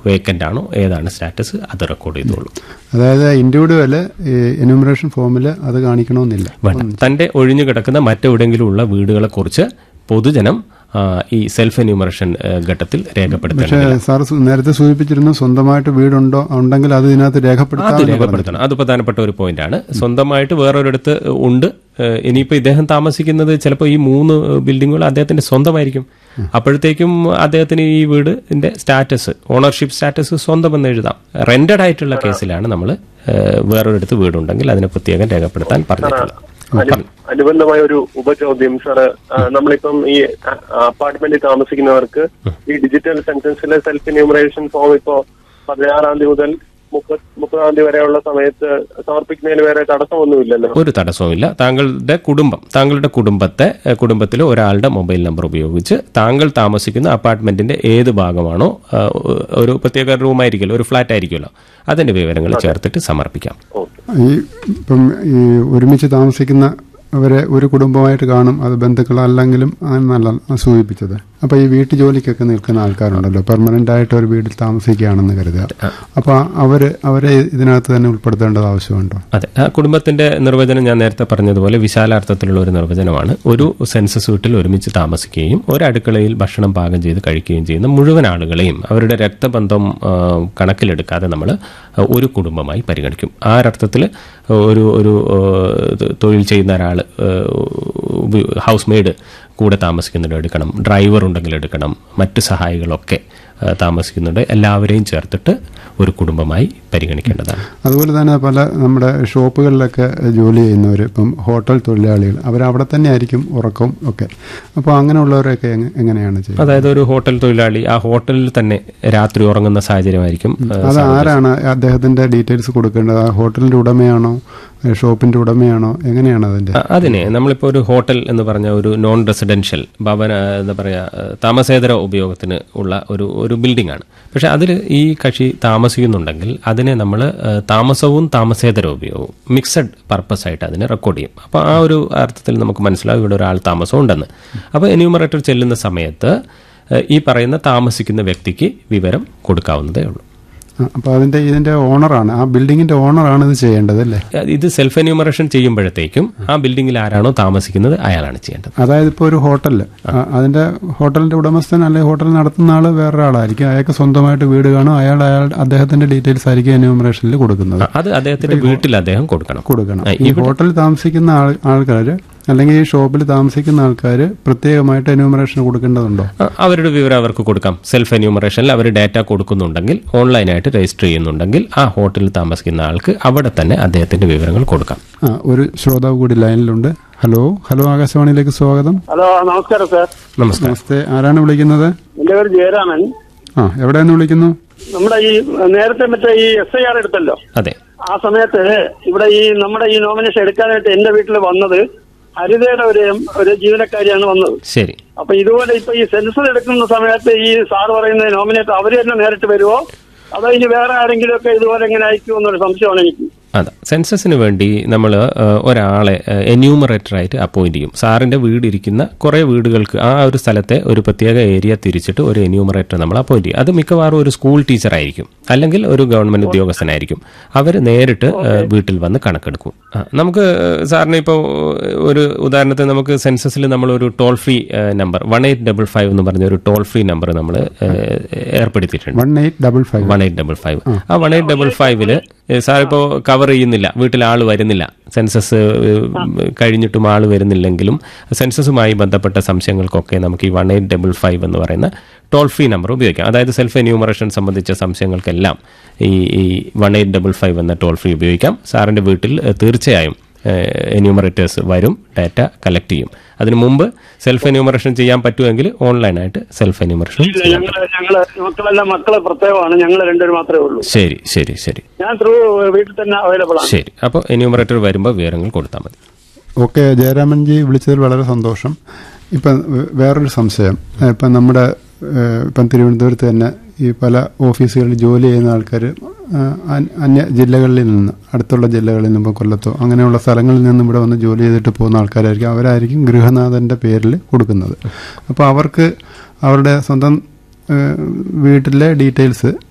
vacant ആണോ ഏതാണ് status അത് റെക്കോർഡ് ചെയ്തോളൂ അതായത് ഇൻഡിവിജ്വൽ എന്യൂമറേഷൻ ഫോമിൽ അത് കാണിക്കണമെന്നില്ല വേണ്ട തൻ്റെ ഒഴിഞ്ഞു കിടക്കുന്ന മറ്റെവിടെയെങ്കിലും ഉള്ള വീടുകളെക്കുറിച്ച് പൊതുജനം ആ, ഈ സെൽഫ് എന്യൂമറേഷൻ ഘട്ടത്തിൽ രേഖപ്പെടുത്തണം പക്ഷേ സാർ സു- നേരത്തെ സൂചിപ്പിച്ചിരുന്നു സ്വന്തമായിട്ട് വീടുണ്ടോ ഉണ്ടെങ്കിൽ അത് ഇതിനകത്ത് അത് രേഖപ്പെടുത്താം രേഖപ്പെടുത്തണം അത് പ്രധാനപ്പെട്ട ഒരു പോയിന്റാണ് സ്വന്തമായിട്ട് വേറൊരിടത്ത് ഉണ്ട് ഏഹ് ഇനിയിപ്പോൾ ഇദ്ദേഹം താമസിക്കുന്നത് ചിലപ്പോൾ ഈ മൂന്ന് ബിൽഡിങ്ങുകൾ അദ്ദേഹത്തിന്റെ സ്വന്തമായിരിക്കും അപ്പോഴത്തേക്കും അദ്ദേഹത്തിന് ഈ വീടിന്റെ സ്റ്റാറ്റസ് ഓണർഷിപ്പ് സ്റ്റാറ്റസ് സ്വന്തം എന്ന് എഴുതാം റെന്റഡ് ആയിട്ടുള്ള കേസിലാണ് നമ്മൾ വേറൊരിടത്ത് വീടുണ്ടെങ്കിൽ അതിനെ പ്രത്യേകം രേഖപ്പെടുത്താൻ പറഞ്ഞിട്ടുള്ളത് അനു- അനുബന്ധമായ ഒരു ഉപചോദ്യം സാറ് ആ, നമ്മളിപ്പം ഈ അപ്പാർട്ട്മെന്റിൽ താമസിക്കുന്നവർക്ക് ഈ ഡിജിറ്റൽ സെൻസസിലെ സെൽഫ് എന്യൂമറേഷൻ ഫോം ഇപ്പോ പതിനാറാം തീയതി മുതൽ മുപ്പത് മുപ്പതാം തീയതി വരെയുള്ള സമയത്ത് സമർപ്പിക്കുന്നതിന് വേറെ തടസ്സമൊന്നുമില്ലല്ലോ ഒരു തടസ്സവുമില്ല താങ്കളുടെ കുടുംബം താങ്കളുടെ കുടുംബത്തെ ഏഹ് കുടുംബത്തിലെ ഒരാളുടെ മൊബൈൽ നമ്പർ ഉപയോഗിച്ച് താങ്കൾ താമസിക്കുന്ന അപ്പാർട്ട്മെന്റിന്റെ ഏത് ഭാഗമാണോ ആ, ഒരു പ്രത്യേക റൂമായിരിക്കുമല്ലോ ഒരു ഫ്ലാറ്റ് ആയിരിക്കുമല്ലോ അതിന്റെ വിവരങ്ങൾ ചേർത്തിട്ട് സമർപ്പിക്കാം ഈ ഇപ്പം ഈ ഒരുമിച്ച് താമസിക്കുന്ന അവരെ ഒരു കുടുംബമായിട്ട് കാണും അത് ബന്ധുക്കളല്ലെങ്കിലും അങ്ങനല്ല സൂചിപ്പിച്ചത് അപ്പൊ ഈ വീട്ടു ജോലിക്കൊക്കെ നിൽക്കുന്ന ആൾക്കാരുണ്ടല്ലോ പെർമനന്റ് ആയിട്ട് ഒരു വീട്ടിൽ താമസിക്കുകയാണെന്ന് കരുതുക അപ്പൊ അവര് അവരെ ഇതിനകത്ത് തന്നെ ഉൾപ്പെടുത്തേണ്ടത് ആവശ്യമുണ്ടോ അതെ ആ കുടുംബത്തിന്റെ നിർവചനം ഞാൻ നേരത്തെ പറഞ്ഞതുപോലെ വിശാലാർത്ഥത്തിലുള്ള ഒരു നിർവചനമാണ് ഒരു സെൻസസ് വീട്ടിൽ ഒരുമിച്ച് താമസിക്കുകയും ഒരടുക്കളയിൽ ഭക്ഷണം പാകം ചെയ്ത് കഴിക്കുകയും ചെയ്യുന്ന മുഴുവൻ ആളുകളെയും അവരുടെ രക്തബന്ധം ആ, കണക്കിലെടുക്കാതെ നമ്മൾ ഒരു കുടുംബമായി പരിഗണിക്കും ആ ഒരർത്ഥത്തിൽ ഒരു ഒരു ആ, തൊഴിൽ ചെയ്യുന്ന ഒരാൾ ഹൗസ് മെയ്ഡ് കൂടെ താമസിക്കുന്നുണ്ട് എടുക്കണം ഡ്രൈവർ ഉണ്ടെങ്കിൽ എടുക്കണം മറ്റ് സഹായികളൊക്കെ ആ, താമസിക്കുന്നുണ്ട് എല്ലാവരെയും ചേർത്തിട്ട് ഒരു കുടുംബമായി പരിഗണിക്കേണ്ടതാണ് അതുപോലെ തന്നെ പല നമ്മുടെ ഷോപ്പുകളിലൊക്കെ ജോലി ചെയ്യുന്നവർ ഇപ്പം ഹോട്ടൽ തൊഴിലാളികൾ അവരവിടെ തന്നെ ആയിരിക്കും ഉറക്കവും ഒക്കെ അപ്പോൾ അങ്ങനെയുള്ളവരൊക്കെ എങ്ങ- എങ്ങനെയാണ് ചെയ്യുന്നത് അതായത് ഒരു ഹോട്ടൽ തൊഴിലാളി ആ ഹോട്ടലിൽ തന്നെ രാത്രി ഉറങ്ങുന്ന സാഹചര്യമായിരിക്കും ഏഹ്, അത് ആരാണ് അദ്ദേഹത്തിന്റെ ഡീറ്റെയിൽസ് കൊടുക്കേണ്ടത് ആ ഹോട്ടലിന്റെ ഉടമയാണോ ഏ, ഷോപ്പിന്റെ ഉടമയാണോ എങ്ങനെയാണ് അതിന്റെ അ- അതിനെ നമ്മളിപ്പോൾ ഒരു ഹോട്ടൽ എന്ന് പറഞ്ഞ ഒരു നോൺ റെസിഡൻഷ്യൽ ഭവന എന്താ പറയുക താമസേതര ഉപയോഗത്തിന് ഉള്ള ഒരു ഒരു ബിൽഡിംഗ് ആണ് പക്ഷെ അതിൽ ഈ കക്ഷി താമസിക്കുന്നുണ്ടെങ്കിൽ അതിനെ നമ്മൾ താമസവും താമസേതര ഉപയോഗവും മിക്സഡ് പർപ്പസ് ആയിട്ട് അതിനെ റെക്കോർഡ് ചെയ്യും അപ്പോൾ ആ ഒരു അർത്ഥത്തിൽ നമുക്ക് മനസ്സിലാവും ഇവിടെ ഒരാൾ താമസം ഉണ്ടെന്ന് അപ്പോൾ എന്യൂമറേറ്റർ ചെല്ലുന്ന സമയത്ത് ഏഹ്, ഈ പറയുന്ന താമസിക്കുന്ന വ്യക്തിക്ക് വിവരം കൊടുക്കാവുന്നതേ ഉള്ളൂ അപ്പൊ അതിന്റെ ഇതിന്റെ ഓണറാണ് ആ ബിൽഡിങ്ങിന്റെ ഓണറാണ് ഇത് ചെയ്യേണ്ടത് അല്ലേ ഇത് സെൽഫ് എന്യൂമറേഷൻ ചെയ്യുമ്പോഴത്തേക്കും ആ ബിൽഡിങ്ങിൽ ആരാണോ താമസിക്കുന്നത് അയാളാണ് ചെയ്യേണ്ടത് അതായത് ഇപ്പോൾ ഒരു ഹോട്ടലിൽ അതിന്റെ ഹോട്ടലിന്റെ ഉടമസ്ഥൻ അല്ലെങ്കിൽ ഹോട്ടൽ നടത്തുന്ന ആള് വേറൊരാളായിരിക്കും അയാൾക്ക് സ്വന്തമായിട്ട് വീട് കാണും അയാൾ അയാൾ അദ്ദേഹത്തിന്റെ ഡീറ്റെയിൽസ് ആയിരിക്കും എന്യൂമറേഷനിൽ കൊടുക്കുന്നത് അത് അദ്ദേഹത്തിന്റെ വീട്ടിൽ അദ്ദേഹം കൊടുക്കണം കൊടുക്കണം ആ, ഈ ഹോട്ടലിൽ താമസിക്കുന്ന ആൾ- ആൾക്കാര് അല്ലെങ്കിൽ ഈ ഷോപ്പിൽ താമസിക്കുന്ന ആൾക്കാർ പ്രത്യേകമായിട്ട് എന്യൂമറേഷൻ കൊടുക്കേണ്ടതുണ്ടോ ആ, അവരുടെ വിവരം അവർക്ക് കൊടുക്കാം സെൽഫ് എന്യൂമറേഷനിൽ അവർ ഡാറ്റ കൊടുക്കുന്നുണ്ടെങ്കിൽ ഓൺലൈനായിട്ട് രജിസ്റ്റർ ചെയ്യുന്നുണ്ടെങ്കിൽ ആ ഹോട്ടലിൽ താമസിക്കുന്ന ആൾക്ക് അവിടെ തന്നെ അദ്ദേഹത്തിന്റെ വിവരങ്ങൾ കൊടുക്കാം ആ ഒരു ശ്രോതാവ് കൂടി ലൈനിലുണ്ട് ഹലോ ഹലോ ആകാശവാണിയിലേക്ക് സ്വാഗതം ഹലോ നമസ്കാരം സാർ നമസ്കാരം നമസ്തേ ആരാണ് വിളിക്കുന്നത് എന്റെ പേര് ജയരാമൻ ആ എവിടെ നിന്ന് വിളിക്കുന്നു നമ്മുടെ ഈ നേരത്തെ മറ്റേ ഈ എസ് ഐ ആർ എടുത്തല്ലോ അതെ ആ സമയത്ത് ഇവിടെ ഈ നമ്മുടെ ഈ നോമിനേഷൻ എടുക്കാനായിട്ട് എന്റെ വീട്ടിൽ വന്നത് ഹരിതയുടെ ഒരു ഒരു ജീവനക്കാരിയാണ് വന്നത് ശരി അപ്പൊ ഇതുപോലെ ഇപ്പൊ ഈ സെൻസസ് എടുക്കുന്ന സമയത്ത് ഈ സാർ പറയുന്ന നോമിനേറ്റ് അവര് തന്നെ നേരിട്ട് വരുമോ അതോ ഇനി വേറെ ആരെങ്കിലും ഒക്കെ ഇതുപോലെ എങ്ങനെ അയക്കുമോ എന്നൊരു സംശയമാണ് എനിക്ക് അതെ സെൻസസിന് വേണ്ടി നമ്മൾ ഒരാളെ എന്യൂമറേറ്റർ ആയിട്ട് അപ്പോയിന്റ് ചെയ്യും സാറിന്റെ വീടിരിക്കുന്ന കുറേ വീടുകൾക്ക് ആ ഒരു സ്ഥലത്തെ ഒരു പ്രത്യേക ഏരിയ തിരിച്ചിട്ട് ഒരു എന്യൂമറേറ്റർ നമ്മൾ അപ്പോയിന്റ് ചെയ്യും അത് മിക്കവാറും ഒരു സ്കൂൾ ടീച്ചർ ആയിരിക്കും അല്ലെങ്കിൽ ഒരു ഗവൺമെന്റ് ഉദ്യോഗസ്ഥനായിരിക്കും അവർ നേരിട്ട് ആ, വീട്ടിൽ വന്ന് കണക്കെടുക്കും ആ, നമുക്ക് സാറിന് ഇപ്പോൾ ഒരു ഉദാഹരണത്തിന് നമുക്ക് സെൻസസിൽ നമ്മൾ ഒരു toll free number one eight double five എന്ന് പറഞ്ഞ ഒരു ടോൾ ഫ്രീ നമ്പർ നമ്മൾ ഏർപ്പെടുത്തിയിട്ടുണ്ട് one eight double five one eight double five ആ വൺ എയ്റ്റ് ഡബിൾ ഫൈവില് സാർ ഇപ്പോൾ കവർ ചെയ്യുന്നില്ല വീട്ടിൽ ആൾ വരുന്നില്ല സെൻസസ് ഏഹ്, കഴിഞ്ഞിട്ടും ആൾ വരുന്നില്ലെങ്കിലും സെൻസസുമായി ബന്ധപ്പെട്ട സംശയങ്ങൾക്കൊക്കെ നമുക്ക് ഈ വൺ എയ്റ്റ് ഡബിൾ ഫൈവ് എന്ന് പറയുന്ന ടോൾ ഫ്രീ നമ്പർ ഉപയോഗിക്കാം അതായത് സെൽഫ് എന്യൂമറേഷൻ സംബന്ധിച്ച സംശയങ്ങൾക്കെല്ലാം ഈ ഈ വൺ എയ്റ്റ് ഡബിൾ ഫൈവ് എന്ന ടോൾ ഫ്രീ ഉപയോഗിക്കാം സാറിൻ്റെ വീട്ടിൽ ഏഹ്, തീർച്ചയായും എന്യൂമറേറ്റേഴ്സ് വരും ഡാറ്റ കളക്ട് ചെയ്യും അതിനു മുമ്പ് സെൽഫ് എന്യൂമറേഷൻ ചെയ്യാൻ പറ്റുമെങ്കിൽ ഓൺലൈനായിട്ട് സെൽഫ് എന്യൂമറേഷൻ ഇല്ല ചെയ്യാം ഞങ്ങള് ഞങ്ങള് മക്കളെല്ലാം മക്കളെ പ്രത്യേകമാണ് ഞങ്ങൾ രണ്ടുപേരും മാത്രമേ ഉള്ളൂ ശരി ശരി ശരി ഞാൻ ത്രൂ വീട്ടിൽ തന്നെ അവൈലബിൾ ആണ് ശരി അപ്പോൾ എന്യൂമറേറ്റർ വരുമ്പോൾ വിവരങ്ങൾ കൊടുത്താൽ മതി ഓക്കെ ജയരാമൻജി വിളിച്ചതിൽ വളരെ സന്തോഷം ഇപ്പം വേ- വേറൊരു സംശയം ഏഹ് ഇപ്പം നമ്മുടെ ഏഹ് ഇപ്പം തിരുവനന്തപുരത്ത് തന്നെ ഈ പല ഓഫീസുകളിൽ ജോലി ചെയ്യുന്ന ആൾക്കാർ അന്യ ജില്ലകളിൽ നിന്ന് അടുത്തുള്ള ജില്ലകളിൽ നിന്ന് ഇപ്പോൾ കൊല്ലത്തോ അങ്ങനെയുള്ള സ്ഥലങ്ങളിൽ നിന്നും ഇവിടെ വന്ന് ജോലി ചെയ്തിട്ട് പോകുന്ന ആൾക്കാരായിരിക്കും അവരായിരിക്കും ഗൃഹനാഥൻ്റെ പേരിൽ കൊടുക്കുന്നത് അപ്പോൾ അവർക്ക് അവരുടെ സ്വന്തം ഏഹ് വീട്ടിലെ ഡീറ്റെയിൽസ്